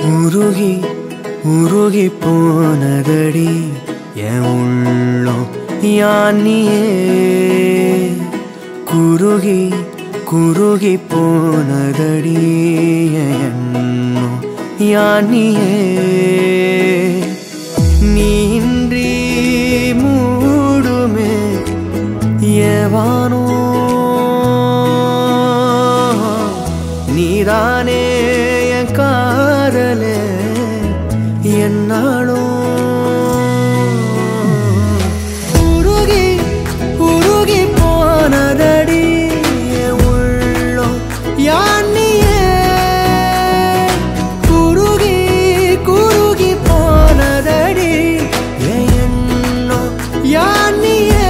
உருகி உருகி போனதடி என் உள்ளம் யானியே குருகி குருகி போனதடி என் எண்ணம் யானியே நீன்றி மூடுமே ஏவானோ நீதானே என் காதலே என்னாலும் உருகி உருகி போனதடி என் உள்ளம் யானியே குருகி குருகி போனதடி என் எண்ணம் யானியே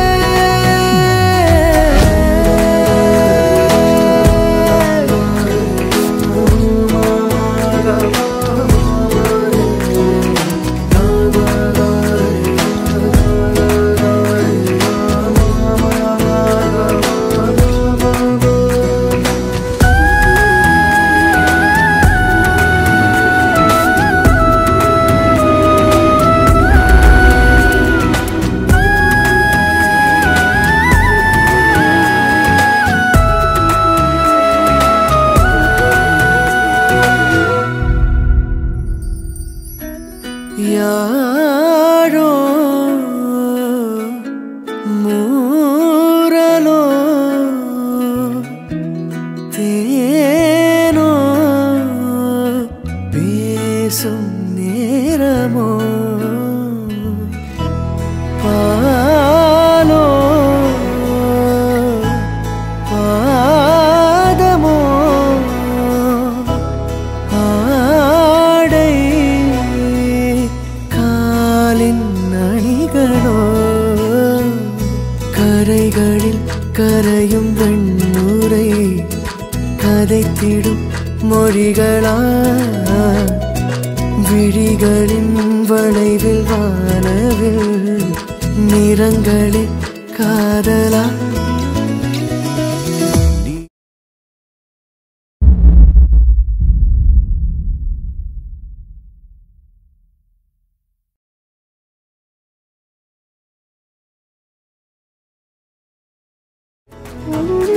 யாரோ மூரலோ தேனோ பேசும் நேரமோ பாலோ பாதமோ ஆடை காலின் அணிகளோ கரைகளில் கரையும் வெண்ணுரை கதைத்திடும் மொழிகளா விழிகளின் வளைவில் வானவில் நிறங்களில் காதலா Thank you.